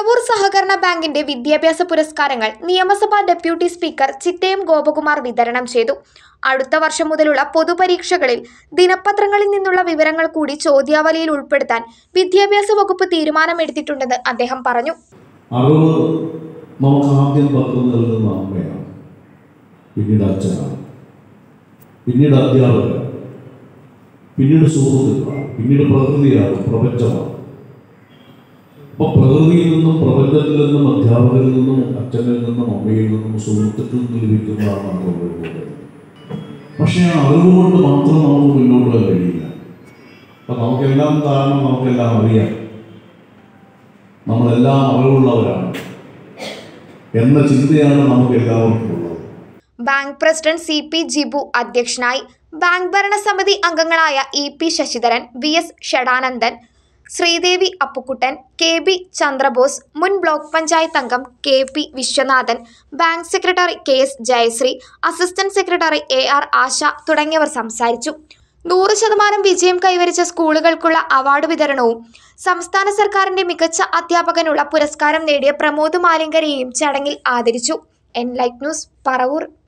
പറവൂർ സഹകരണ ബാങ്കിന്റെ വിദ്യാഭ്യാസ പുരസ്കാരങ്ങൾ നിയമസഭാ ഡെപ്യൂട്ടി സ്പീക്കർ ചിറ്റയം ഗോപകുമാർ വിതരണം ചെയ്തു അടുത്ത വർഷം മുതലുള്ള പൊതുപരീക്ഷകളിൽ ദിനപത്രങ്ങളിൽ നിന്നുള്ള വിവരങ്ങൾ കൂടി ചോദ്യാവലിയിൽ ഉൾപ്പെടുത്താൻ വിദ്യാഭ്യാസ വകുപ്പ് തീരുമാനമെടുത്തിട്ടുണ്ടെന്ന് അദ്ദേഹം പറഞ്ഞു അറിവ് നമുക്ക് ആദ്യം പകർന്നു നൽകുന്ന അമ്മയാണ് പിന്നീട് അച്ഛനാണ് പിന്നീട് അധ്യാപകരാണ് പിന്നീട് സുഹൃത്തുക്കളാണ് പിന്നീട് പ്രകൃതിയാണ് പ്രപഞ്ചമാണ് അപ്പോൾ പ്രകൃതിയിൽ നിന്നും പ്രപഞ്ചത്തിൽ നിന്നും അധ്യാപകരിൽ നിന്നും അച്ഛനിൽ നിന്നും അമ്മയിൽ നിന്നും സുഹൃത്തുക്കളിൽ നിന്നും ലഭിക്കുന്നതാണ് അറിവ് പക്ഷേ ആ അറിവ് കൊണ്ട് മാത്രം നമുക്ക് മുന്നോട്ട് പോകാൻ കഴിയില്ല അപ്പം നമുക്കെല്ലാം കാരണം നമുക്കെല്ലാം അറിയാം നമ്മളെല്ലാം അറിവുള്ളവരാണ് എന്ന ചിന്തയാണ് നമുക്ക് എല്ലാവർക്കും ഉള്ളത് bank president C P Jibu അധ്യക്ഷനായി ബാങ്ക് ഭരണസമിതി അംഗങ്ങളായ E P Sasidharan V S Shadanandan Sreedevi Appukuttan K B Chandrabose മുൻ ബ്ലോക്ക് പഞ്ചായത്ത് അംഗം K P Viswanathan bank secretary K S Jayasree assistant secretary A R Asha തുടങ്ങിയവർ സംസാരിച്ചു നൂറ് ശതമാനം വിജയം കൈവരിച്ച സ്കൂളുകൾക്കുള്ള അവാർഡ് വിതരണവും സംസ്ഥാന സർക്കാരിന്റെ മികച്ച അധ്യാപകനുള്ള പുരസ്കാരം നേടിയ പ്രമോദ് മാലിങ്കരെയും ചടങ്ങിൽ ആദരിച്ചു എൻ ലൈറ്റ് ന്യൂസ് പറവൂർ